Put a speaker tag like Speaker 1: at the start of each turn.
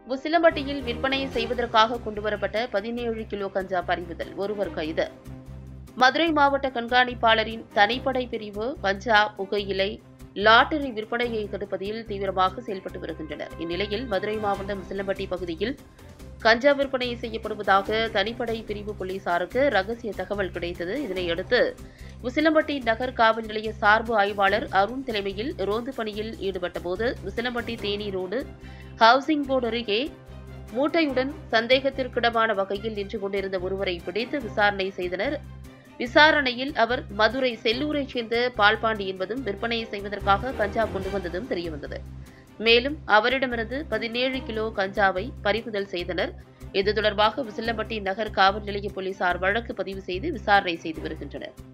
Speaker 1: உசிலம்பட்டியில் விற்பனை செய்வதற்காக கொண்டுவரப்பட்ட பதினேழு கிலோ கஞ்சா பறிமுதல் ஒருவர் கைது மதுரை மாவட்ட கண்காணிப்பாளரின் தனிப்படை பிரிவு கஞ்சா புகையிலை லாட்டரி விற்பனையை தடுப்பதில் தீவிரமாக செயல்பட்டு வருகின்றனர் இந்நிலையில் மதுரை மாவட்டம் உசிலம்பட்டி பகுதியில் கஞ்சா விற்பனை செய்யப்படுவதாக தனிப்படை பிரிவு போலீசாருக்கு ரகசிய தகவல் கிடைத்தது இதனையடுத்து உசிலம்பட்டி நகர் காவல் நிலைய சார்பு ஆய்வாளர் அருண் தலைமையில் ரோந்து பணியில் ஈடுபட்டபோது Usilampatti Theni road housing board அருகே மூட்டையுடன் சந்தேகத்திற்கிடமான வகையில் நின்று கொண்டிருந்த ஒருவரை பிடித்து விசாரணை செய்தனர் விசாரணையில் அவர் மதுரை செல்லூரைச் சேர்ந்த பால்பாண்டி என்பதும் விற்பனை செய்வதற்காக கஞ்சா கொண்டு வந்ததும் தெரியவந்தது மேலும் அவரிடமிருந்து பதினேழு கிலோ கஞ்சாவை பறிமுதல் செய்தனர் இது தொடர்பாக விசிலம்பட்டி நகர் காவல் நிலைய போலீசார் வழக்கு பதிவு செய்து விசாரணை செய்து வருகின்றனர்